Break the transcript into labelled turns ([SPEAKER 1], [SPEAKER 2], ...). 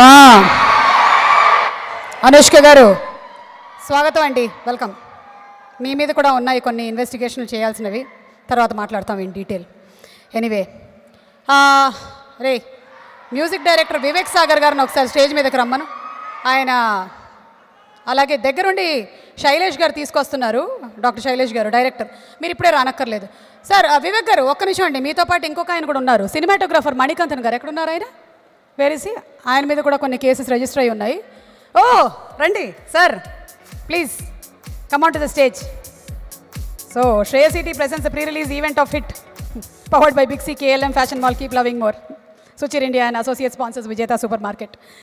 [SPEAKER 1] ఆ. అనుష్క గారు స్వాగతం అండి వెల్కమ్ మీ మీద కూడా ఉన్నాయి కొన్ని ఇన్వెస్టిగేషన్లు చేయాల్సినవి తర్వాత మాట్లాడతాం ఇన్ డీటెయిల్ ఎనీవే రే మ్యూజిక్ డైరెక్టర్ వివేక్ సాగర్ గారిని ఒకసారి స్టేజ్ మీదకి రమ్మను ఆయన అలాగే దగ్గరుండి శైలేష్ గారు తీసుకొస్తున్నారు డాక్టర్ శైలేష్ గారు డైరెక్టర్ మీరు ఇప్పుడే రానక్కర్లేదు సార్ ఆ, వివేక్ గారు ఒక్క నిమిషం అండి మీతో పాటు ఇంకొక ఆయన కూడా ఉన్నారు సినిమాటోగ్రాఫర్ మణికాంతన్ గారు ఎక్కడున్నారు ఆయన వేరేసి ఆయన మీద కూడా కొన్ని కేసెస్ రిజిస్టర్ అయి ఉన్నాయి ఓ రండి sir please come on to the stage so Shreya city presents pre release event of Hit powered by Big C KLM fashion mall keep loving more Suchir India and associate sponsors Vijetha super market